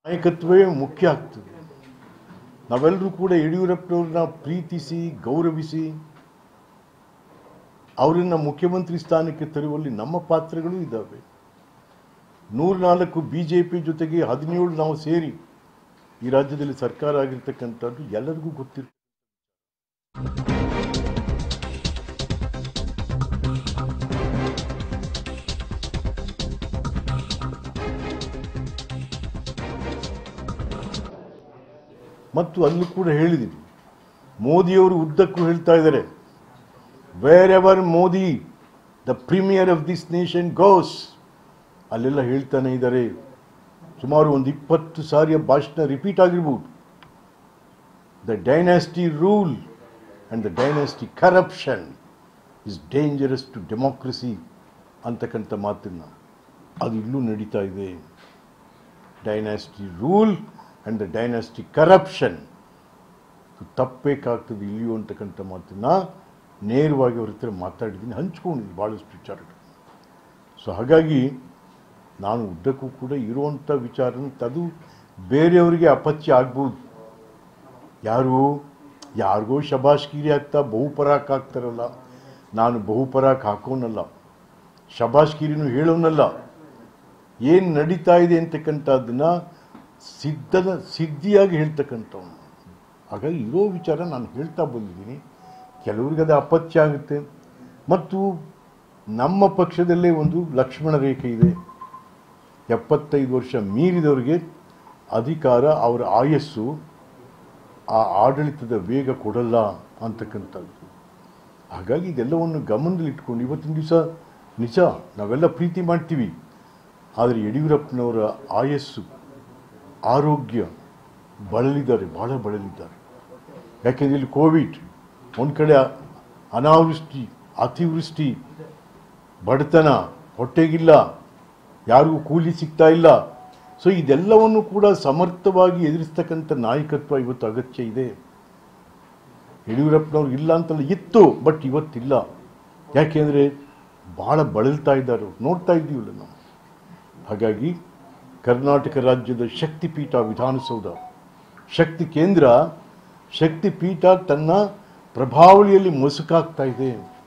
ನಾಯಕತ್ವವೇ ಮುಖ್ಯ ಆಗ್ತದೆ ನಾವೆಲ್ಲರೂ ಕೂಡ ಯಡಿಯೂರಪ್ಪನವ್ರನ್ನ ಪ್ರೀತಿಸಿ ಗೌರವಿಸಿ ಅವರನ್ನ ಮುಖ್ಯಮಂತ್ರಿ ಸ್ಥಾನಕ್ಕೆ ತರುವಲ್ಲಿ ನಮ್ಮ ಪಾತ್ರಗಳು ಇದ್ದಾವೆ ನೂರ್ನಾಲ್ಕು ಬಿ ಜೆ ಪಿ ಜೊತೆಗೆ ಹದಿನೇಳು ನಾವು ಸೇರಿ ಈ ರಾಜ್ಯದಲ್ಲಿ ಸರ್ಕಾರ ಆಗಿರ್ತಕ್ಕಂಥದ್ದು ಎಲ್ಲರಿಗೂ ಗೊತ್ತಿರ್ತದೆ ಮತ್ತು ಅಲ್ಲೂ ಕೂಡ ಹೇಳಿದ್ದೀನಿ ಮೋದಿಯವರು ಉದ್ದಕ್ಕೂ ಹೇಳ್ತಾ ಇದ್ದಾರೆ wherever Modi the premier of this nation goes ಅಲ್ಲೆಲ್ಲ ಹೇಳ್ತಾನೆ ಇದ್ದಾರೆ ಸುಮಾರು ಒಂದು ಇಪ್ಪತ್ತು ಸಾರಿಯ ಭಾಷಣ ರಿಪೀಟ್ ಆಗಿರ್ಬೋದು the dynasty rule and the dynasty corruption is dangerous to democracy ಅಂತಕ್ಕಂಥ ಮಾತನ್ನು ಅದು ಇಲ್ಲೂ ನಡೀತಾ ಇದೆ dynasty rule and the dynasty corruption ತಪ್ಪಬೇಕಾಗ್ತದೆ ಇಲ್ಲಿಯೂ ಅಂತಕ್ಕಂಥ ಮಾತನ್ನ ನೇರವಾಗಿ ಅವ್ರ ಹತ್ರ ಮಾತಾಡಿದ್ದೀನಿ ಹಂಚ್ಕೊಂಡಿದ್ದೀನಿ ಭಾಳಷ್ಟು ವಿಚಾರಗಳು ಸೊ ಹಾಗಾಗಿ ನಾನು ಉದ್ದಕ್ಕೂ ಕೂಡ ಇರುವಂಥ ವಿಚಾರನ ಅದು ಬೇರೆಯವರಿಗೆ ಅಪಚ್ಯ ಆಗ್ಬೋದು ಯಾರು ಯಾರಿಗೋ ಶಬಾಷ್ಗಿರಿ ಆಗ್ತಾ ಬಹುಪರಾಕ್ ಹಾಕ್ತಾರಲ್ಲ ನಾನು ಬಹುಪರಾಕ್ ಹಾಕೋನಲ್ಲ ಶಬಾಷ್ಗಿರಿನೂ ಹೇಳೋನಲ್ಲ ಏನು ನಡೀತಾ ಇದೆ ಅಂತಕ್ಕಂಥದ್ದನ್ನ ಸಿದ್ಧದ ಸಿದ್ಧಿಯಾಗಿ ಹೇಳ್ತಕ್ಕಂಥವ್ನು ಹಾಗಾಗಿ ಇರೋ ವಿಚಾರ ನಾನು ಹೇಳ್ತಾ ಬಂದಿದ್ದೀನಿ ಕೆಲವ್ರಿಗೆ ಅದು ಅಪತ್ಯ ಆಗುತ್ತೆ ಮತ್ತು ನಮ್ಮ ಪಕ್ಷದಲ್ಲೇ ಒಂದು ಲಕ್ಷ್ಮಣ ರೇಖೆ ಇದೆ ಎಪ್ಪತ್ತೈದು ವರ್ಷ ಮೀರಿದವರಿಗೆ ಅಧಿಕಾರ ಅವರ ಆಯಸ್ಸು ಆ ಆಡಳಿತದ ವೇಗ ಕೊಡಲ್ಲ ಅಂತಕ್ಕಂಥದ್ದು ಹಾಗಾಗಿ ಇದೆಲ್ಲವನ್ನು ಗಮನದಲ್ಲಿಟ್ಕೊಂಡು ಇವತ್ತಿನ ದಿವಸ ನಿಜ ನಾವೆಲ್ಲ ಪ್ರೀತಿ ಮಾಡ್ತೀವಿ ಆದರೆ ಯಡಿಯೂರಪ್ಪನವರ ಆಯಸ್ಸು ಆರೋಗ್ಯ ಬಳಲಿದ್ದಾರೆ ಭಾಳ ಬಳಲಿದ್ದಾರೆ ಯಾಕೆಂದರೆ ಇಲ್ಲಿ ಕೋವಿಡ್ ಒಂದು ಕಡೆ ಅನಾವೃಷ್ಟಿ ಅತಿವೃಷ್ಟಿ ಬಡತನ ಹೊಟ್ಟೆಗಿಲ್ಲ ಯಾರಿಗೂ ಕೂಲಿ ಸಿಗ್ತಾ ಇಲ್ಲ ಸೊ ಇದೆಲ್ಲವನ್ನು ಕೂಡ ಸಮರ್ಥವಾಗಿ ಎದುರಿಸ್ತಕ್ಕಂಥ ನಾಯಕತ್ವ ಇವತ್ತು ಅಗತ್ಯ ಇದೆ ಯಡಿಯೂರಪ್ಪನವ್ರು ಇಲ್ಲ ಅಂತಲ್ಲ ಇತ್ತು ಬಟ್ ಇವತ್ತಿಲ್ಲ ಯಾಕೆಂದರೆ ಭಾಳ ಬಳಲ್ತಾ ಇದ್ದಾರೆ ಅವ್ರು. ನೋಡ್ತಾ ಇದ್ದೀವಲ್ಲ ನಾವು ಹಾಗಾಗಿ ಕರ್ನಾಟಕ ರಾಜ್ಯದ ಶಕ್ತಿಪೀಠ ವಿಧಾನಸೌಧ ಶಕ್ತಿ ಕೇಂದ್ರ ಶಕ್ತಿಪೀಠ ತನ್ನ ಪ್ರಭಾವಳಿಯಲ್ಲಿ ಮಸುಕಾಗ್ತಾ ಇದೆ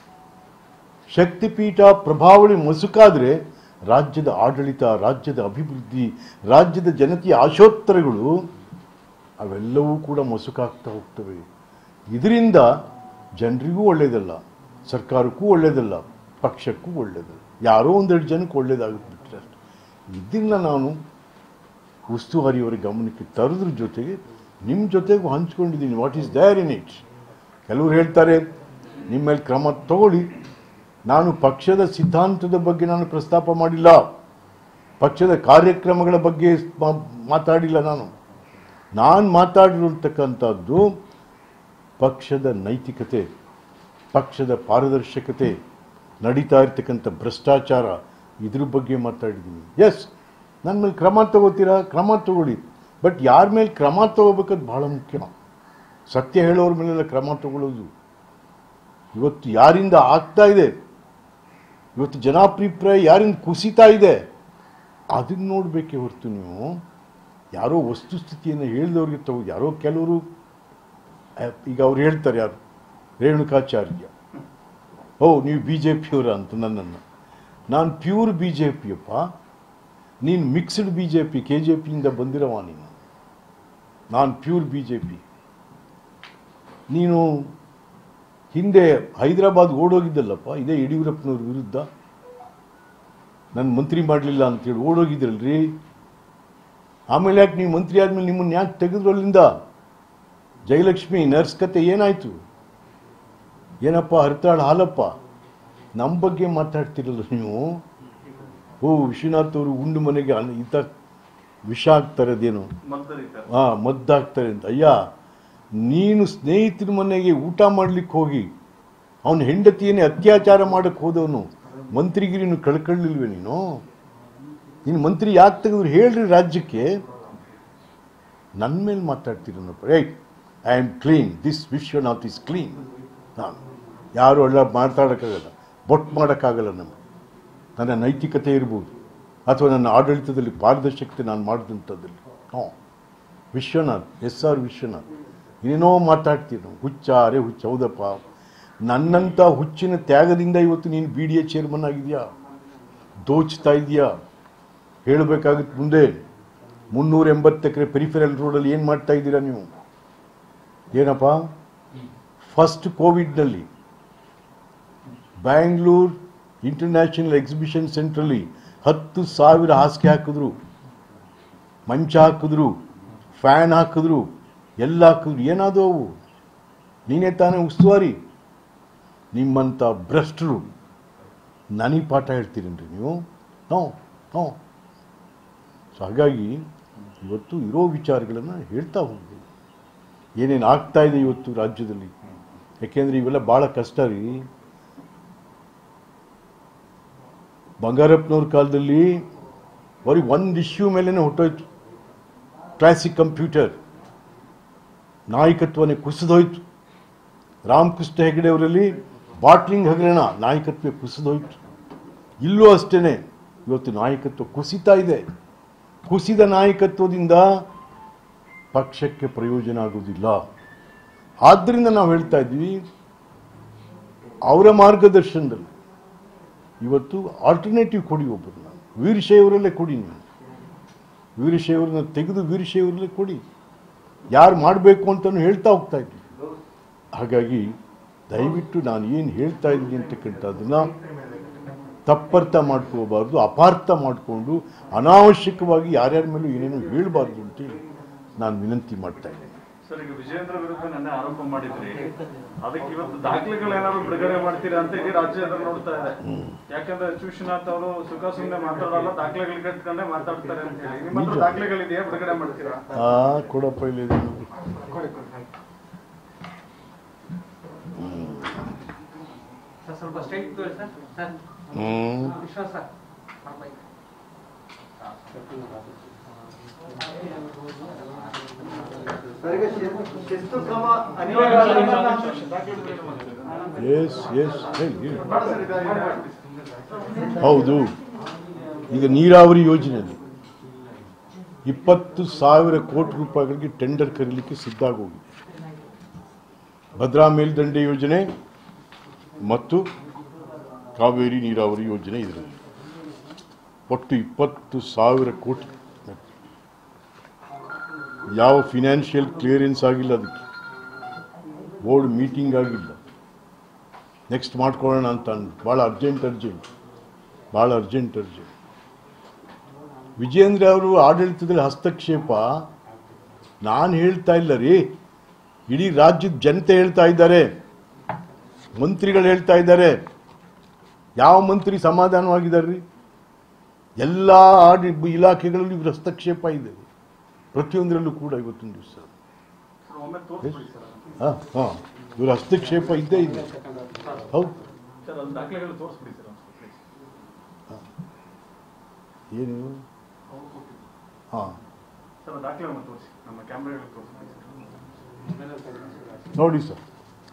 ಶಕ್ತಿಪೀಠ ಪ್ರಭಾವಳಿ ಮಸುಕಾದರೆ ರಾಜ್ಯದ ಆಡಳಿತ ರಾಜ್ಯದ ಅಭಿವೃದ್ಧಿ ರಾಜ್ಯದ ಜನತೆಯ ಆಶೋತ್ತರಗಳು ಅವೆಲ್ಲವೂ ಕೂಡ ಮಸುಕಾಗ್ತಾ ಹೋಗ್ತವೆ ಇದರಿಂದ ಜನರಿಗೂ ಒಳ್ಳೆಯದಲ್ಲ ಸರ್ಕಾರಕ್ಕೂ ಒಳ್ಳೆಯದಲ್ಲ ಪಕ್ಷಕ್ಕೂ ಒಳ್ಳೆಯದಲ್ಲ ಯಾರೋ ಒಂದೆರಡು ಜನಕ್ಕೆ ಒಳ್ಳೆಯದಾಗುತ್ತೆ ಬಿಟ್ಟರೆ ಅಷ್ಟೆ ಇದನ್ನು ನಾನು ಉಸ್ತುವಾರಿಯವರ ಗಮನಕ್ಕೆ ತರೋದ್ರ ಜೊತೆಗೆ ನಿಮ್ಮ ಜೊತೆಗೂ ಹಂಚ್ಕೊಂಡಿದ್ದೀನಿ what is there in it ಕೆಲವರು ಹೇಳ್ತಾರೆ ನಿಮ್ಮ ಮೇಲೆ ಕ್ರಮ ತಗೊಳ್ಳಿ ನಾನು ಪಕ್ಷದ ಸಿದ್ಧಾಂತದ ಬಗ್ಗೆ ನಾನು ಪ್ರಸ್ತಾಪ ಮಾಡಿಲ್ಲ ಪಕ್ಷದ ಕಾರ್ಯಕ್ರಮಗಳ ಬಗ್ಗೆ ಮಾ- ಮಾತಾಡಿಲ್ಲ ನಾನು ನಾನು ಮಾತಾಡಿರ್ತಕ್ಕಂಥದ್ದು ಪಕ್ಷದ ನೈತಿಕತೆ ಪಕ್ಷದ ಪಾರದರ್ಶಕತೆ ನಡೀತಾ ಇರ್ತಕ್ಕಂಥ ಭ್ರಷ್ಟಾಚಾರ ಇದ್ರ ಬಗ್ಗೆ ಮಾತಾಡಿದ್ದೀನಿ ಎಸ್ ನನ್ನ ಮೇಲೆ ಕ್ರಮ ತಗೋತೀರಾ ಕ್ರಮ ತಗೊಳ್ಳಿ ಬಟ್ ಯಾರ ಮೇಲೆ ಕ್ರಮ ತಗೋಬೇಕದು ಬಹಳ ಮುಖ್ಯ ಸತ್ಯ ಹೇಳೋರ ಮೇಲೆಲ್ಲ ಕ್ರಮ ತಗೊಳ್ಳೋದು ಇವತ್ತು ಯಾರಿಂದ ಆಗ್ತಾ ಇದೆ ಇವತ್ತು ಜನಾಭಿಪ್ರಾಯ ಯಾರಿಂದ ಕುಸಿತಾ ಇದೆ ಅದನ್ನ ನೋಡಬೇಕೇ ಹೊರತು ನೀವು ಯಾರೋ ವಸ್ತುಸ್ಥಿತಿಯನ್ನು ಹೇಳಿದವ್ರಿಗೆ ತಗೋ ಯಾರೋ ಕೆಲವರು ಆ, ಈಗ ಅವ್ರು ಹೇಳ್ತಾರೆ ಯಾರು ರೇಣುಕಾಚಾರ್ಯ ಓ ನೀವು ಬಿ ಜೆ ಪಿಯವರ ಅಂತ ನನ್ನನ್ನು ನಾನು ಪ್ಯೂರ್ ಬಿ ಜೆ ಪಿಯಪ್ಪ ನೀನು mixed B J P K J ಪಿಯಿಂದ ಬಂದಿರವ ನೀನು ನಾನು ಪ್ಯೂರ್ ಬಿ ಜೆ ಪಿ ನೀನು ಹಿಂದೆ ಹೈದರಾಬಾದ್ ಓಡೋಗಿದ್ದಲ್ಲಪ್ಪ ಇದೇ ಯಡಿಯೂರಪ್ಪನವ್ರ ವಿರುದ್ಧ ನನ್ನ ಮಂತ್ರಿ ಮಾಡಲಿಲ್ಲ ಅಂತೇಳಿ ಓಡೋಗಿದ್ರಲ್ರಿ ಆಮೇಲೆ ಯಾಕೆ ನೀವು ಮಂತ್ರಿ ಆದ್ಮೇಲೆ ನಿಮ್ಮನ್ನ ಯಾಕೆ ತೆಗೆದ್ರು ಅಲ್ಲಿಂದ ಜಯಲಕ್ಷ್ಮಿ ನರ್ಸ್ ಕತೆ ಏನಾಯ್ತು ಏನಪ್ಪ ಹರಿತಾಳ ಹಾಲಪ್ಪ ನಮ್ಮ ಬಗ್ಗೆ ಮಾತಾಡ್ತಿರಲ್ಲ ನೀವು ಓ ವಿಶ್ವನಾಥ್ ಅವರು ಉಂಡು ಮನೆಗೆ ಅನ್ನ- ಈತ ವಿಷ ಆಗ್ತಾರದೇನು ಹಾ ಮದ್ದಾಗ್ತಾರೆ ಅಂತ ಅಯ್ಯ ನೀನು ಸ್ನೇಹಿತರ ಮನೆಗೆ ಊಟ ಮಾಡ್ಲಿಕ್ಕೆ ಹೋಗಿ ಅವನ ಹೆಂಡತಿಯನ್ನೇ ಅತ್ಯಾಚಾರ ಮಾಡಕ್ಕೆ ಹೋದವನು ಮಂತ್ರಿಗಿರಿನು ಕಳ್ಕೊಳ್ಳಿಲ್ವೇ ನೀನು ನೀನು ಮಂತ್ರಿ ಯಾಕೆ ತೆಗೆದ್ರು ಹೇಳ್ರಿ ರಾಜ್ಯಕ್ಕೆ ನನ್ನ ಮೇಲೆ ಮಾತಾಡ್ತೀರನಪ್ಪ ಏಯ್ I am clean this Vishwanath is clean ನಾನು ಯಾರು ಎಲ್ಲ ಮಾತಾಡೋಕ್ಕಾಗಲ್ಲ ಬೊಟ್ಟು ಮಾಡೋಕ್ಕಾಗಲ್ಲ ನಮಗೆ ನನ್ನ ನೈತಿಕತೆ ಇರ್ಬೋದು ಅಥವಾ ನನ್ನ ಆಡಳಿತದಲ್ಲಿ ಪಾರದರ್ಶಕತೆ ನಾನು ಮಾಡಿದಂಥದ್ದಲ್ಲಿ no Vishwanath S R Vishwanath ಏನೇನೋ ಮಾತಾಡ್ತೀರಿ ನಾವು ಹುಚ್ಚ ಅರೆ ಹುಚ್ಚ ಹೌದಪ್ಪ ನನ್ನಂಥ ಹುಚ್ಚಿನ ತ್ಯಾಗದಿಂದ ಇವತ್ತು ನೀನು ಬಿ ಡಿ ಎ ಚೇರ್ಮನ್ ಆಗಿದೆಯಾ ದೋಚ್ತಾ ಇದೆಯಾ ಹೇಳಬೇಕಾಗುತ್ತೆ ಮುಂದೆ ಮುನ್ನೂರ ಎಂಬತ್ತು ಎಕರೆ ಪೆರಿಫೆರಲ್ ರೋಡಲ್ಲಿ ಏನು ಮಾಡ್ತಾ ಇದ್ದೀರಾ ನೀವು ಏನಪ್ಪ ಫಸ್ಟ್ ಕೋವಿಡ್ನಲ್ಲಿ ಬ್ಯಾಂಗ್ಳೂರ್ ಇಂಟರ್ನ್ಯಾಷನಲ್ ಎಕ್ಸಿಬಿಷನ್ ಸೆಂಟ್ರಲ್ಲಿ ಹತ್ತು ಸಾವಿರ ಹಾಸಿಗೆ ಹಾಕಿದ್ರು ಮಂಚ ಹಾಕಿದ್ರು ಫ್ಯಾನ್ ಹಾಕಿದ್ರು ಎಲ್ಲ ಹಾಕಿದ್ರು ಏನಾದವು ಅವು ನೀನೇ ತಾನೇ ಉಸ್ತುವಾರಿ ನಿಮ್ಮಂಥ ಭ್ರಷ್ಟರು ನನಗೆ ಪಾಠ ಹೇಳ್ತೀರೇನ್ರಿ ನೀವು ನೋ ನೋ ಸೊ ಹಾಗಾಗಿ ಇವತ್ತು ಇರೋ ವಿಚಾರಗಳನ್ನು ಹೇಳ್ತಾ ಹೋಗ್ಬೋದು ಏನೇನು ಆಗ್ತಾ ಇದೆ ಇವತ್ತು ರಾಜ್ಯದಲ್ಲಿ ಯಾಕೆಂದರೆ ಇವೆಲ್ಲ ಭಾಳ ಕಷ್ಟ ರೀ ಬಂಗಾರಪ್ಪನವ್ರ ಕಾಲದಲ್ಲಿ ಅವ್ರಿಗೆ ಒಂದು ಇಶ್ಯೂ ಮೇಲೇ ಹೊಟ್ಟೋಯ್ತು ಕ್ಲಾಸಿಕ್ ಕಂಪ್ಯೂಟರ್ ನಾಯಕತ್ವನೇ ಕುಸಿದೋಯ್ತು ರಾಮಕೃಷ್ಣ ಹೆಗಡೆ ಅವರಲ್ಲಿ ಬಾಟ್ಲಿಂಗ್ ಹಗರಣ ನಾಯಕತ್ವ ಕುಸಿದೋಯ್ತು ಇಲ್ಲೂ ಅಷ್ಟೇ ಇವತ್ತು ನಾಯಕತ್ವ ಕುಸಿತಾ ಇದೆ ಕುಸಿದ ನಾಯಕತ್ವದಿಂದ ಪಕ್ಷಕ್ಕೆ ಪ್ರಯೋಜನ ಆಗುವುದಿಲ್ಲ ಆದ್ದರಿಂದ ನಾವು ಹೇಳ್ತಾ ಇದ್ವಿ ಅವರ ಮಾರ್ಗದರ್ಶನದಲ್ಲಿ ಇವತ್ತು ಆಲ್ಟರ್ನೇಟಿವ್ ಕೊಡಿ ಒಬ್ಬರನ್ನ ವೀರಶೈವರಲ್ಲೇ ಕೊಡಿ ನೀವು ವೀರಶೈವರನ್ನ ತೆಗೆದು ವೀರಶೈವರಲ್ಲೇ ಕೊಡಿ ಯಾರು ಮಾಡಬೇಕು ಅಂತಲೂ ಹೇಳ್ತಾ ಹೋಗ್ತಾ ಇದ್ವಿ ಹಾಗಾಗಿ ದಯವಿಟ್ಟು ನಾನು ಏನು ಹೇಳ್ತಾ ಇದ್ದೀನಿ ಅಂತಕ್ಕಂಥದ್ದನ್ನು ತಪ್ಪರ್ಥ ಮಾಡ್ಕೋಬಾರ್ದು ಅಪಾರ್ಥ ಮಾಡಿಕೊಂಡು ಅನಾವಶ್ಯಕವಾಗಿ ಯಾರ್ಯಾರ ಮೇಲೂ ಏನೇನೋ ಹೇಳಬಾರ್ದು ಅಂತೇಳಿ ನಾನು ವಿನಂತಿ ಮಾಡ್ತಾ ಇದ್ದೀನಿ ಸರ್ ಈಗ ವಿಜೇಂದ್ರ ವಿರುದ್ಧ ನನ್ನ ಆರೋಪ ಮಾಡಿದ್ರಿ ಅದಕ್ಕೆ ಇವತ್ತು ದಾಖಲೆಗಳೇನಾದ್ರು ಬಿಡುಗಡೆ ಮಾಡ್ತೀರಾ ಅಂತ ಇಡೀ ರಾಜ್ಯ ಎದುರು ನೋಡ್ತಾ ಇದೆ ಯಾಕಂದ್ರೆ ಎಚ್ ವಿಶ್ವನಾಥ್ ಅವರು ಸುಖ ಸುಮ್ಮನೆ ಮಾತಾಡಲ್ಲ ದಾಖಲೆಗಳು ಕಟ್ಕೊಂಡೆ ಮಾತಾಡ್ತಾರೆ ಅಂತ ಹೇಳಿ ನಿಮ್ಮ ಹತ್ರ ನಿಜ. ದಾಖಲೆಗಳಿದೆಯಾ ಬಿಡುಗಡೆ ಮಾಡ್ತೀರಾ ಆ ಕೊಡಪ್ಪ ಇಲ್ಲಿ ಸರ್ ಸ್ವಲ್ಪ ಸ್ಟ್ರೈಟ್ ತೋರಿ ಸರ್ ಸರ್ ಹ್ಞೂ ವಿಶ್ವಾಸ ಸರ್ ಪರವಾಗಿಲ್ಲ. ಸರಿಗೆ ಶಿಸ್ತು ಕ್ರಮ ಅನಿವಾರ್ಯ ದಾಖಲೆ ಬಿಡುಗಡೆ ಮಾಡ್ತೀರಾ? ಎಸ್ ಎಸ್ ಹೇಳಿ ಹೇಳಿ. ಬೇಡ ಸರ್, ಇದು- ಇದು ಮಾಡ್ಬಿಡಿ. ಹೌದು ಈಗ ನೀರಾವರಿ ಯೋಜನೆಯಲ್ಲಿ ಇಪ್ಪತ್ತು ಸಾವಿರ ಕೋಟಿ ರೂಪಾಯಿಗಳಿಗೆ ಟೆಂಡರ್ ಕರೀಲಿಕ್ಕೆ ಸಿದ್ಧ ಆಗೋಗಿದೆ ಭದ್ರಾ ಮೇಲ್ದಂಡೆ ಯೋಜನೆ ಮತ್ತು ಕಾವೇರಿ ನೀರಾವರಿ ಯೋಜನೆ ಇದರಲ್ಲಿ ಒಟ್ಟು ಇಪ್ಪತ್ತು ಸಾವಿರ ಕೋಟಿ ಯಾವ ಫಿನಾನ್ಷಿಯಲ್ ಕ್ಲಿಯರೆನ್ಸ್ ಆಗಿಲ್ಲ ಅದಕ್ಕೆ ಬೋರ್ಡ್ ಮೀಟಿಂಗ್ ಆಗಿಲ್ಲ ನೆಕ್ಸ್ಟ್ ಮಾಡ್ಕೊಳ್ಳೋಣ ಅಂತ ಅಂದ್ರು ಭಾಳ ಅರ್ಜೆಂಟ್ ಅರ್ಜೆಂಟ್ ಭಾಳ ಅರ್ಜೆಂಟ್ ಅರ್ಜೆಂಟ್ ವಿಜೇಂದ್ರ ಅವರು ಆಡಳಿತದಲ್ಲಿ ಹಸ್ತಕ್ಷೇಪ ನಾನು ಹೇಳ್ತಾ ಇಲ್ಲ ರೀ ಇಡೀ ರಾಜ್ಯದ ಜನತೆ ಹೇಳ್ತಾ ಇದ್ದಾರೆ ಮಂತ್ರಿಗಳು ಹೇಳ್ತಾ ಇದ್ದಾರೆ ಯಾವ ಮಂತ್ರಿ ಸಮಾಧಾನವಾಗಿದ್ದಾರೆ ರೀ ಎಲ್ಲ ಆಡಿ ಇಲಾಖೆಗಳಲ್ಲೂ ಇವ್ರ ಹಸ್ತಕ್ಷೇಪ ಇದೆ ಪ್ರತಿಯೊಂದರಲ್ಲೂ ಕೂಡ ಇವತ್ತೊಂದು ದಿವಸ ಸರ್, ಒಮ್ಮೆ ತೋರಿಸ್ಬಿಡಿ ಸರ್ ಹಾಂ ಹಾಂ ಇವ್ರ ಹಸ್ತಕ್ಷೇಪ ಇದ್ದೇ ಇದೆ ಹೌದು ಸರ್ ಅದು ದಾಖಲೆಗಳು ತೋರಿಸ್ಬಿಡಿ ಸರ್ ಒಂದ್ ಸ್ವಲ್ಪ, please. ಏನು ಹಾಂ ಸರ್ ದಾಖಲೆ ಒಮ್ಮೆ ತೋರಿಸಿ ನಮ್ಮ ಕ್ಯಾಮ್ರಾಗಳಿಗೆ ತೋರಿಸ್ಬಿಡಿ ಸರ್. ನೋಡಿ ಸರ್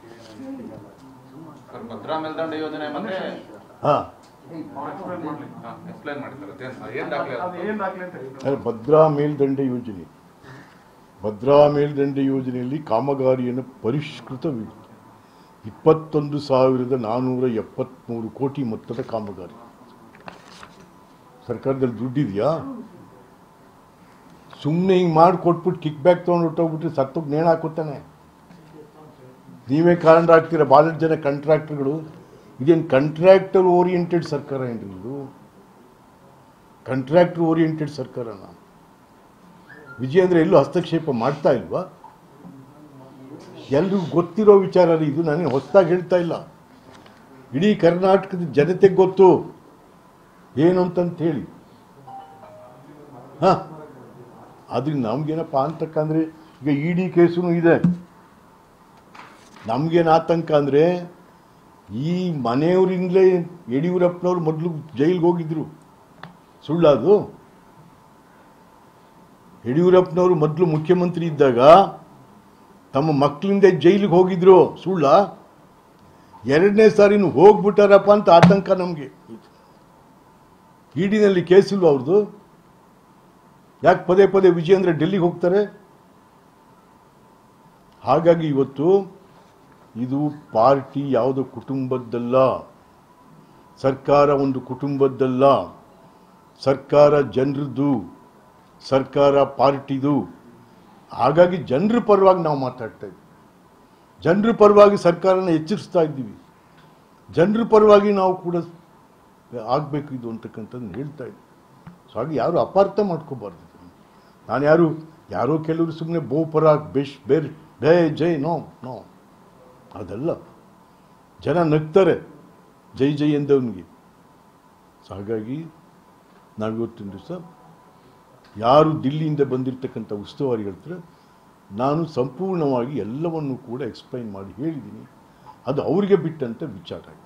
ಸರ್ ಭದ್ರಾ ಮೇಲ್ದಂಡೆ ಯೋಜನೆ ಮತ್ತೆ ಹಾಂ ಅವ್ರು explain ಮಾಡ್ಲಿ. ಎಕ್ಸ್ಪ್ಲೈನ್ ಮಾಡ್ತಾರೆ ಅದೇನ್- ಏನ್ ದಾಖಲೆ ಅದು ಅದು? ಏನ್ ದಾಖಲೆ ಅಂತ explain ಅದೇ ಭದ್ರಾ ಮೇಲ್ದಂಡೆ ಯೋಜನೆ ಭದ್ರಾ ಮೇಲ್ದಂಡೆ ಯೋಜನೆಯಲ್ಲಿ ಕಾಮಗಾರಿಯನ್ನು ಪರಿಷ್ಕೃತವಿದೆ ಇಪ್ಪತ್ತೊಂದು ಸಾವಿರದ ನಾನ್ನೂರ ಎಪ್ಪತ್ತ್ಮೂರು ಕೋಟಿ ಮೊತ್ತದ ಕಾಮಗಾರಿ ಸರ್ಕಾರದಲ್ಲಿ ದುಡ್ಡಿದೆಯಾ ಸುಮ್ಮನೆ ಹಿಂಗೆ ಮಾಡಿ ಕೊಟ್ಬಿಟ್ಟು ಕಿಕ್ ಬ್ಯಾಕ್ ತೊಗೊಂಡು ಹೊಟ್ಟೋಗ್ಬಿಟ್ರೆ ಸತ್ತೋಗಿ ನೇಣು ಹಾಕುತ್ತಾನೆ ನೀವೇ ಕಾರಣ ಆಗ್ತೀರ ಭಾಳಷ್ಟು ಜನ ಕಾಂಟ್ರಾಕ್ಟರ್ಗಳು ಇದೇನು ಕಾಂಟ್ರಾಕ್ಟರ್ ಓರಿಯೆಂಟೆಡ್ ಸರ್ಕಾರ ಏನ್ರಿ ಇದು ಕಾಂಟ್ರಾಕ್ಟರ್ ಓರಿಯೆಂಟೆಡ್ ಸರ್ಕಾರನ ವಿಜಯೇಂದ್ರ ಎಲ್ಲೂ ಹಸ್ತಕ್ಷೇಪ ಮಾಡ್ತಾ ಇಲ್ವಾ ಎಲ್ರಿಗೂ ಗೊತ್ತಿರೋ ವಿಚಾರ ರೀ ಇದು ನನಗೆ ಹೊಸದಾಗಿ ಹೇಳ್ತಾ ಇಲ್ಲ ಇಡೀ ಕರ್ನಾಟಕದ ಜನತೆಗೆ ಗೊತ್ತು ಏನು ಅಂತಂತ ಹೇಳಿ ಹಾಂ ಅದಕ್ಕೆ ನಮ್ಗೇನಪ್ಪ ಆತಂಕ ಅಂದರೆ ಈಗ ಇ ಡಿ ಕೇಸು ಇದೆ ನಮ್ಗೇನು ಆತಂಕ ಅಂದರೆ ಈ ಮನೆಯವರಿಂದಲೇ ಯಡಿಯೂರಪ್ಪನವ್ರು ಮೊದಲು ಜೈಲಿಗೆ ಹೋಗಿದ್ರು ಸುಳ್ಳದು ಯಡಿಯೂರಪ್ಪನವರು ಮೊದಲು ಮುಖ್ಯಮಂತ್ರಿ ಇದ್ದಾಗ ತಮ್ಮ ಮಕ್ಕಳಿಂದ ಜೈಲಿಗೆ ಹೋಗಿದ್ರು ಸುಳ್ಳ ಎರಡನೇ ಸಾರಿನೂ ಹೋಗ್ಬಿಟ್ಟಾರಪ್ಪ ಅಂತ ಆತಂಕ ನಮಗೆ ಇಡಿನಲ್ಲಿ ಕೇಸ್ ಇಲ್ವಾ ಅವ್ರದ್ದು ಯಾಕೆ ಪದೇ ಪದೇ ವಿಜಯೇಂದ್ರ ಡೆಲ್ಲಿಗೆ ಹೋಗ್ತಾರೆ ಹಾಗಾಗಿ ಇವತ್ತು ಇದು ಪಾರ್ಟಿ ಯಾವುದೋ ಕುಟುಂಬದ್ದಲ್ಲ ಸರ್ಕಾರ ಒಂದು ಕುಟುಂಬದ್ದಲ್ಲ ಸರ್ಕಾರ ಜನರದ್ದು ಸರ್ಕಾರ ಪಾರ್ಟಿದು ಹಾಗಾಗಿ ಜನರ ಪರವಾಗಿ ನಾವು ಮಾತಾಡ್ತಾ ಇದ್ದೀವಿ ಜನರ ಪರವಾಗಿ ಸರ್ಕಾರನ ಎಚ್ಚರಿಸ್ತಾ ಇದ್ದೀವಿ ಜನರ ಪರವಾಗಿ ನಾವು ಕೂಡ ಆಗಬೇಕು ಇದು ಅಂತಕ್ಕಂಥದ್ದು ಹೇಳ್ತಾ ಇದ್ದೀವಿ ಸೊ ಹಾಗೆ ಯಾರು ಅಪಾರ್ಥ ಮಾಡ್ಕೋಬಾರ್ದು ಇದನ್ನ. ನಾನು ಯಾರು ಯಾರೋ ಕೆಲವರು ಸುಮ್ಮನೆ ಬೋಪರ ಬೆಶ್ ಬೇರೆ ಬೇ ಜೈ ನೋ ನೋ ಅದಲ್ಲ ಜನ ನಗ್ತಾರೆ ಜೈ ಜೈ ಎಂದವನಿಗೆ ಸೊ ಹಾಗಾಗಿ ನಾವಿವತ್ತಿನ ದಿವಸ ಯಾರು ದಿಲ್ಲಿಯಿಂದ ಬಂದಿರತಕ್ಕಂಥ ಉಸ್ತುವಾರಿ ಹೇಳ್ತಾರೆ ನಾನು ಸಂಪೂರ್ಣವಾಗಿ ಎಲ್ಲವನ್ನು ಕೂಡ ಎಕ್ಸ್ಪ್ಲೈನ್ ಮಾಡಿ ಹೇಳಿದ್ದೀನಿ ಅದು ಅವರಿಗೆ ಬಿಟ್ಟಂಥ ವಿಚಾರ ಆಗಿದೆ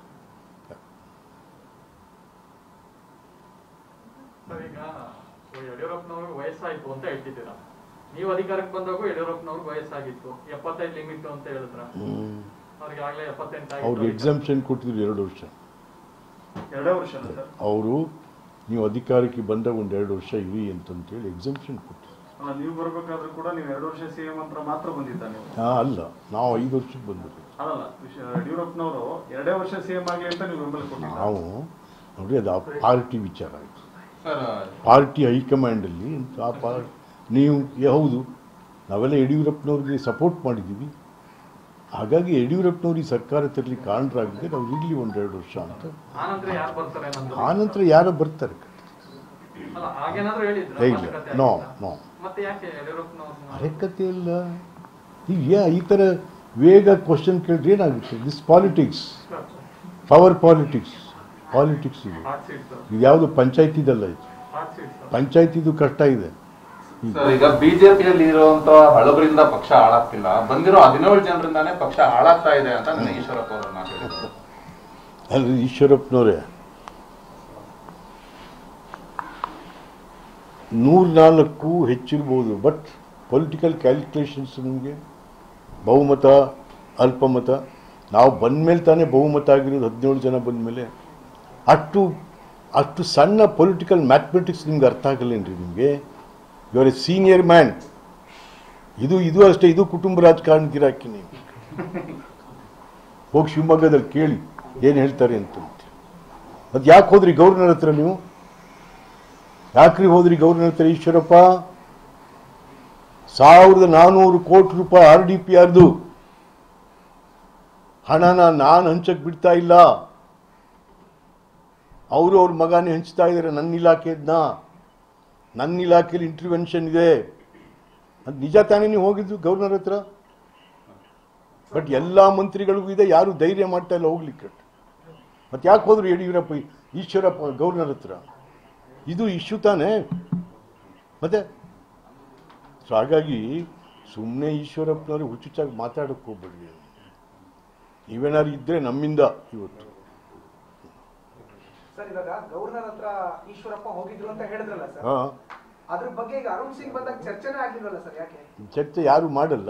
ಸರ್ ಈಗ ಯಡಿಯೂರಪ್ಪನವ್ರಿಗೆ ವಯಸ್ಸಾಯ್ತು ಅಂತ ಹೇಳ್ತಿದ್ದೀರಾ ನೀವು ಅಧಿಕಾರಕ್ಕೆ ಬಂದಾಗ ಯಡಿಯೂರಪ್ಪನವ್ರಿಗೆ ವಯಸ್ಸಾಗಿತ್ತು ಎಪ್ಪತ್ತೈದು ಲಿಮಿಟ್ ಅಂತ ಹೇಳಿದ್ರ ಅವ್ರಿಗೆ ಆಗ್ಲೇ ಎಪ್ಪತ್ತೆಂಟು ಅವ್ರಿಗೆ ಆಗಿತ್ತು ಎಕ್ಸಾಮ್ಷನ್ ಕೊಟ್ಟಿದ್ರು ಎರಡು ವರ್ಷ ಎರಡೇ ವರ್ಷ ಸರ್ ಅವರು ನೀವು ಅಧಿಕಾರಕ್ಕೆ ಬಂದಾಗ ಒಂದು ಎರಡು ವರ್ಷ ಇರಿ ಅಂತಂತೇಳಿ ಎಕ್ಸಾಮ್ಷನ್ ಕೊಟ್ಟಿದ್ರು ಅಲ್ಲ ನೀವು ಬರ್ಬೇಕಾದ್ರೂ ಕೂಡ ನೀವು ಎರಡು ವರ್ಷ ಸಿಎಂ ಅಂತ ಮಾತ್ರ ಬಂದಿದ್ದ ನೀವು ಆ, ಅಲ್ಲ ನಾವು ಐದು ವರ್ಷಕ್ಕೆ ಬಂದಿದ್ದೀವಿ ಅಲ್ಲಲ್ಲ ವಿಷ- ಯಡಿಯೂರಪ್ಪನವರು ಎರಡೇ ವರ್ಷ ಸಿಎಂ ಆಗ್ಲಿ ಅಂತ ನೀವು ಬೆಂಬಲ ಕೊಟ್ಟಿದ್ದ ನಾವು ನೋಡಿ ಅದು ಆ ಪಾರ್ಟಿ ವಿಚಾರ ಆಯಿತು ಸರ್ ಪಾರ್ಟಿ ಹೈಕಮಾಂಡಲ್ಲಿ ಆ ಪಾರ್ ನೀವು ಏ, ಹೌದು ನಾವೆಲ್ಲ ಯಡಿಯೂರಪ್ಪನವ್ರಿಗೆ ಸಪೋರ್ಟ್ ಮಾಡಿದ್ದೀವಿ ಹಾಗಾಗಿ ಯಡಿಯೂರಪ್ಪನವ್ರಿಗೆ ಸರ್ಕಾರ ತರಲಿ ಕಾರಣರಾಗಿದೆ ನಾವು ಇರಲಿ ಒಂದೆರಡು ವರ್ಷ ಅಂತ ಆನಂತರ ಯಾರು ಬರ್ತಾರೆ ನಂದು ಆನಂತರ ಯಾರೋ ಬರ್ತಾರೆ ಅಲ್ಲ ಹಾಗೇನಾದ್ರೂ ಹೇಳಿದ್ರ ಏ, ಇಲ್ಲ ನೋ ನೋ ಮತ್ತೆ ಯಾಕೆ ಯಡಿಯೂರಪ್ಪನವ್ರನ್ನ ಅರೆಕತೆ ಇಲ್ಲ ಈಗ ಯಾ- ಈ ಥರ ವೇಗ ಕ್ವಶನ್ ಕೇಳಿದ್ರೆ ಏನಾಗುತ್ತೆ this politics power politics politics ಇದು ಹಾಟ್ ಸೀಟ್ ಇದು ಯಾವುದು ಪಂಚಾಯತಿದಲ್ಲ ಇದು ಹಾಟ್ ಸೀಟ್ ಪಂಚಾಯತಿದು ಕಷ್ಟ ಇದೆ ಸರ್ ಈಗ ಬಿಜೆಪಿಯಲ್ಲಿ ಇರುವಂತ ಹಳಬರಿಂದ ಪಕ್ಷ ಹಾಳಾಗ್ತಿಲ್ಲ ಬಂದಿರೋ ಹದಿನೇಳು ಜನರಿಂದಾನೇ ಪಕ್ಷ ಹಾಳಾಗ್ತಾ ಇದೆ ಅಂತ ನನ್ನ ಈಶ್ವರಪ್ಪ ಅವರನ್ನ ಹೇಳಿದ್ರು ಅಲ್ರಿ ಈಶ್ವರಪ್ಪನವರೇ ನೂರ್ನಾಲ್ಕು ಹೆಚ್ಚಿರ್ಬೋದು ಬಟ್ ಪೊಲಿಟಿಕಲ್ ಕ್ಯಾಲ್ಕುಲೇಷನ್ಸ್ ನಿಮಗೆ ಬಹುಮತ ಅಲ್ಪಮತ ನಾವು ಬಂದಮೇಲೆ ತಾನೇ ಬಹುಮತ ಆಗಿರೋದು ಹದಿನೇಳು ಜನ ಬಂದಮೇಲೆ ಅಷ್ಟು ಅಷ್ಟು ಸಣ್ಣ ಪೊಲಿಟಿಕಲ್ ಮ್ಯಾಥಮೆಟಿಕ್ಸ್ ನಿಮ್ಗೆ ಅರ್ಥ ಆಗಲ್ಲೇನ್ರಿ ನಿಮಗೆ you are a senior man ಇದು ಇದು ಅಷ್ಟೇ ಇದು ಕುಟುಂಬ ರಾಜಕಾರಣ ಗಿರಾಕಿ ನೀವು ಹೋಗಿ ಶಿವಮೊಗ್ಗದಲ್ಲಿ ಕೇಳಿ ಏನು ಹೇಳ್ತಾರೆ ಅಂತ ಮತ್ತೆ ಯಾಕೆ ಹೋದ್ರಿ ಗೌರ್ನರ್ ಹತ್ರ ನೀವು ಯಾಕ್ರಿ ಹೋದ್ರಿ ಗೌರ್ನರ್ ಹತ್ರ ಈಶ್ವರಪ್ಪ ಸಾವಿರದ ನಾನೂರು ಕೋಟಿ ರೂಪಾಯಿ ಆರ್ ಡಿ ಪಿ ಆರ್ದು ಹಣನ ನಾನು ಹಂಚಕ್ ಬಿಡ್ತಾ ಇಲ್ಲ ಅವರು ಅವ್ರ ಮಗನೇ ಹಂಚ್ತಾ ಇದ್ದಾರೆ ನನ್ನ ಇಲಾಖೆದ್ನ ನನ್ನ ಇಲಾಖೆಯಲ್ಲಿ ಇಂಟರ್ವೆನ್ಷನ್ ಇದೆ ಅದು ನಿಜ ತಾನೇ ನೀವು ಹೋಗಿದ್ದು ಗವರ್ನರ್ ಹತ್ರ ಬಟ್ ಎಲ್ಲ ಮಂತ್ರಿಗಳಿಗೂ ಇದೆ ಯಾರು ಧೈರ್ಯ ಮಾಡ್ತಾ ಇಲ್ಲ ಹೋಗ್ಲಿಕ್ಕೆ ಮತ್ತೆ ಯಾಕೆ ಹೋದ್ರು ಯಡಿಯೂರಪ್ಪ ಈಶ್ವರಪ್ಪ ಗವರ್ನರ್ ಹತ್ರ ಇದು ಇಶ್ಯೂ ತಾನೇ ಮತ್ತೆ ಸೊ ಹಾಗಾಗಿ ಸುಮ್ಮನೆ ಈಶ್ವರಪ್ಪನವ್ರಿಗೆ ಹುಚ್ಚುಚ್ಚಾಗಿ ಮಾತಾಡಕ್ಕೆ ಹೋಗ್ಬೇಡಿ ನೀವೇನಾದ್ರು ಇದ್ರೆ ನಮ್ಮಿಂದ ಇವತ್ತು ಸರ್ ಇವಾಗ ಗವರ್ನರ್ ಹತ್ರ ಈಶ್ವರಪ್ಪ ಹೋಗಿದ್ರು ಅಂತ ಹೇಳಿದ್ರಲ್ಲ ಸರ್ ಹಾ ಅದ್ರ ಬಗ್ಗೆ ಈಗ ಅರುಣ್ ಸಿಂಗ್ ಬಂದಾಗ ಚರ್ಚೆನೇ ಆಗಿಲ್ವಲ್ಲ ಸರ್ ಯಾಕೆ ಚರ್ಚೆ ಯಾರು ಮಾಡಲ್ಲ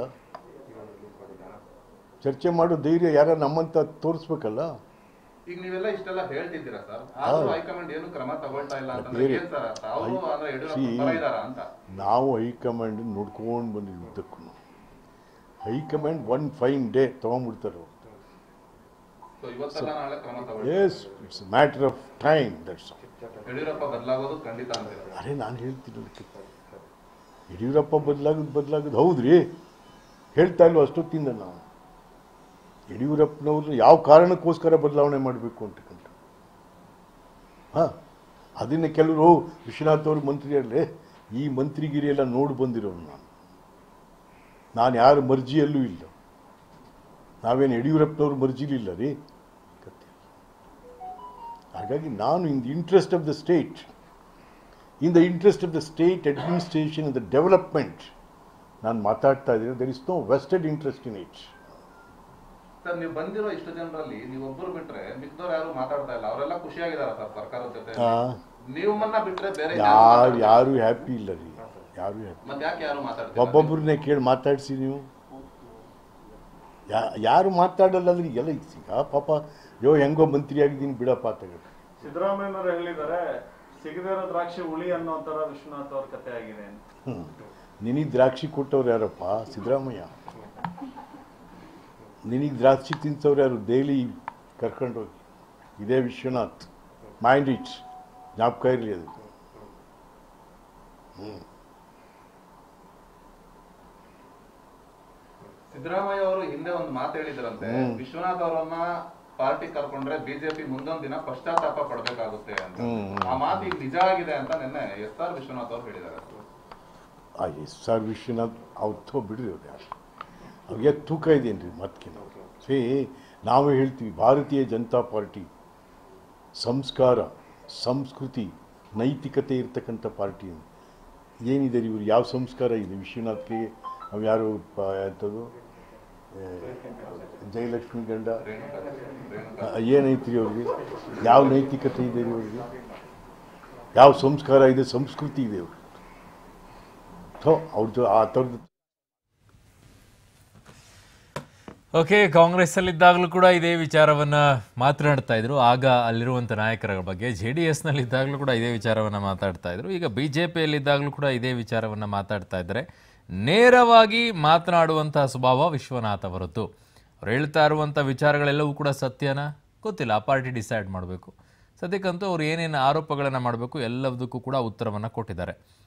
ಚರ್ಚೆ ಮಾಡೋ ಧೈರ್ಯ ಯಾರ ನಮ್ಮಂತ ತೋರಿಸ್ಬೇಕಲ್ಲ ಈಗ ನೀವೆಲ್ಲ ಇಷ್ಟೆಲ್ಲ ಹೇಳ್ತಿದ್ದೀರಾ ಸರ್ ಆದ್ರೂ ಹೈಕಮಾಂಡ್ ಏನು ಕ್ರಮ ತಗೊಳ್ತಾ ಇಲ್ಲ ಅಂತಂದ್ರೆ ಬೇರೆ- ಏನ್ ಸರ್ ಅರ್ಥ ಅವರು ಅಂದ್ರೆ ಯಡಿಯೂರಪ್ಪ See, ಪರ ಇದಾರ ಅಂತ ನಾವು ಹೈಕಮಾಂಡ್ ನೋಡ್ಕೊಂಡು ಬಂದಿದ್ವಿ ಉದ್ದಕ್ಕೂ ಹೈಕಮಾಂಡ್ ಒನ್ ಫೈನ್ ಡೇ ತೊಗೊಂಡ್ಬಿಡ್ತಾರೆ ಅವ್ರು ಸೊ ಇವತ್ತೆಲ್ಲ ನಾಳೆ ಕ್ರಮ ತಗೊಳ್ಳಿ yes it's matter of time that's Yediyurappa ಬದಲಾಗೋದು ಖಂಡಿತ ಅಂತೀರ ಅರೆ ನಾನು ಹೇಳ್ತೀನಿ ಅದಕ್ಕೆ ಯಡಿಯೂರಪ್ಪ ಬದಲಾಗೋದು ಬದಲಾಗೋದು ಹೌದ್ರಿ ಹೇಳ್ತಾ ಇಲ್ವ ಅಷ್ಟೊತ್ತಿಂದ ನಾವು ಯಡಿಯೂರಪ್ಪನವ್ರನ್ನ ಯಾವ ಕಾರಣಕ್ಕೋಸ್ಕರ ಬದಲಾವಣೆ ಮಾಡಬೇಕು ಅಂತಕ್ಕಂಥ ಹಾಂ ಅದನ್ನೇ ಕೆಲವರು ವಿಶ್ವನಾಥ್ ಅವರು ಮಂತ್ರಿಯಲ್ಲೇ ಈ ಮಂತ್ರಿಗಿರಿ ಎಲ್ಲ ನೋಡಿ ಬಂದಿರೋನು ನಾನು ನಾನು ಯಾರ ಮರ್ಜಿಯಲ್ಲೂ ಇಲ್ಲ ನಾವೇನು ಯಡಿಯೂರಪ್ಪನವ್ರ ಮರ್ಜಿಲಿಲ್ಲ ರೀ ಕತೆ. ಹಾಗಾಗಿ ನಾನು in the interest of the state in the interest of the state administration the development ನಾನು ಮಾತಾಡ್ತಾ ಇದ್ದೀನಿ there is no vested interest in it sir ನೀವು ಬಂದಿರೋ ಇಷ್ಟು ಜನರಲ್ಲಿ ನೀವು ಒಬ್ಬರು ಬಿಟ್ರೆ ಮಿಕ್ದವ್ರು ಯಾರು ಮಾತಾಡ್ತಾ ಇಲ್ಲ ಅವರೆಲ್ಲ ಖುಷಿಯಾಗಿದಾರ ಸರ್ ಸರ್ಕಾರದ ಜೊತೆ ನೀವನ್ನ ಬಿಟ್ರೆ ಬೇರೆ ಯಾರು ಯಾರು ಮಾತಾಡ್ತಾ ಇಲ್ಲ. ಯಾರು ಹ್ಯಾಪಿ ಇಲ್ಲ ರೀ ಯಾರು ಹ್ಯಾಪಿ ಮತ್ತೆ ಯಾಕೆ ಯಾರು ಮಾತಾಡ್ತಾರೆ ಒಬ್ಬೊಬ್ಬರನ್ನೇ ಕೇಳಿ ಮಾತಾಡಿಸಿ ನೀವು ಯಾ- ಯಾರು ಮಾತಾಡಲ್ಲ ಅಂದ್ರೆ ಎಲ್ಲ ಈಗ ಪಾಪ ಯೋ ಹೆಂಗೋ ಮಂತ್ರಿ ಆಗಿದ್ದೀನಿ ಬಿಡಪ್ಪ ತಗೋ ಸಿದ್ದರಾಮಯ್ಯನವರು ಹೇಳಿದ್ದಾರೆ ಸಿಗದೇ ಇರೋ ದ್ರಾಕ್ಷಿ ಹುಳಿ ಅನ್ನೋ ತರ ವಿಶ್ವನಾಥ್ ಅವ್ರ ಕತೆ ಆಗಿದೆ ಅಂತ ನಿನಗೆ ದ್ರಾಕ್ಷಿ ಕೊಟ್ಟವ್ರು ಯಾರಪ್ಪ ಸಿದ್ದರಾಮಯ್ಯ ನಿನಗೆ ದ್ರಾಕ್ಷಿ ತಿನ್ಸವ್ರು ಯಾರು ಡೈಲಿ ಕರ್ಕೊಂಡೋಗಿ ಇದೇ ವಿಶ್ವನಾಥ್ ಮೈಂಡ್ ಇಟ್ ಜ್ಞಾಪಕ ಇರಲಿ ಅದು ಸಿದ್ದರಾಮಯ್ಯ ಅವರು ಹಿಂದೆ ಒಂದು ಮಾತು ಹೇಳಿದ್ರಂತೆ ಹ್ಮ್. ವಿಶ್ವನಾಥ್ ಅವರನ್ನ ಪಾರ್ಟಿ ಕರ್ಕೊಂಡ್ರೆ ಬಿಜೆಪಿ ಮುಂದೊಂದ್ ದಿನ ಪಶ್ಚಾತ್ತಾಪ ಪಡ್ಬೇಕಾಗುತ್ತೆ ಅಂತ ಹ್ಮ್, ಹ್ಮ್. ಆ ಮಾತು ಈಗ ನಿಜ ಆಗಿದೆ ಅಂತ ನಿನ್ನೆ ಎಸ್ ಆರ್ ವಿಶ್ವನಾಥ್ ಅವರು ಹೇಳಿದ್ದಾರೆ ಆ ಎಸ್ ಆರ್ ವಿಶ್ವನಾಥ್ ಅವ್ರು ಬಿಡ್ರಿ ಅವ್ರು ಯಾರು ಅವ್ರಿಗೆ ತೂಕ ಇದೆಯೇನ್ರಿ ಮತ್ಕಿನ ಸೇ ನಾವು ಹೇಳ್ತೀವಿ ಭಾರತೀಯ ಜನತಾ ಪಾರ್ಟಿ ಸಂಸ್ಕಾರ ಸಂಸ್ಕೃತಿ ನೈತಿಕತೆ ಇರ್ತಕ್ಕಂಥ ಪಾರ್ಟಿ ಅಂತ. ಏನಿದೆ ಇವರು ಯಾವ ಸಂಸ್ಕಾರ ಇದೆ ವಿಶ್ವನಾಥ್ಗೆ ಅವು ಯಾರು ಪ- ಎಂಥದ್ದು ಏ, ಜಯಲಕ್ಷ್ಮಿ ಗಂಡ ರೇಣುಕಾ ರೇಣುಕಾ ಆ, ಏನೈತ್ರಿ ಅವ್ರಿಗೆ ಯಾವ ನೈತಿಕತೆ ಇದೆ ರೀ ಅವ್ರಿಗೆ ಯಾವ ಸಂಸ್ಕಾರ ಇದೆ ಸಂಸ್ಕೃತಿ ಇದೆ ಅವ್ರಿಗೆ ಥೋ ಅವ್ರದ್ದು ಆ ಥರದ್ದು ಓಕೆ ಕಾಂಗ್ರೆಸ್ಸಲ್ಲಿದ್ದಾಗಲೂ ಕೂಡ ಇದೇ ವಿಚಾರವನ್ನು ಮಾತನಾಡ್ತಾ ಇದ್ರು ಆಗ ಅಲ್ಲಿರುವಂಥ ನಾಯಕರ ಬಗ್ಗೆ ಜೆ ಡಿ ಎಸ್ನಲ್ಲಿದ್ದಾಗಲೂ ಕೂಡ ಇದೇ ವಿಚಾರವನ್ನು ಮಾತಾಡ್ತಾ ಇದ್ರು ಈಗ ಬಿ ಜೆ ಪಿಯಲ್ಲಿದ್ದಾಗಲೂ ಕೂಡ ಇದೇ ವಿಚಾರವನ್ನು ಮಾತಾಡ್ತಾ ಇದ್ದಾರೆ ನೇರವಾಗಿ ಮಾತನಾಡುವಂತಹ ಸ್ವಭಾವ ವಿಶ್ವನಾಥ್ ಅವರದ್ದು ಅವ್ರು ಹೇಳ್ತಾ ಇರುವಂಥ ವಿಚಾರಗಳೆಲ್ಲವೂ ಕೂಡ ಸತ್ಯನ ಗೊತ್ತಿಲ್ಲ ಆ ಪಾರ್ಟಿ ಡಿಸೈಡ್ ಮಾಡಬೇಕು ಸದ್ಯಕ್ಕಂತೂ ಅವ್ರು ಏನೇನು ಆರೋಪಗಳನ್ನು ಮಾಡಬೇಕು ಎಲ್ಲದಕ್ಕೂ ಕೂಡ ಉತ್ತರವನ್ನು ಕೊಟ್ಟಿದ್ದಾರೆ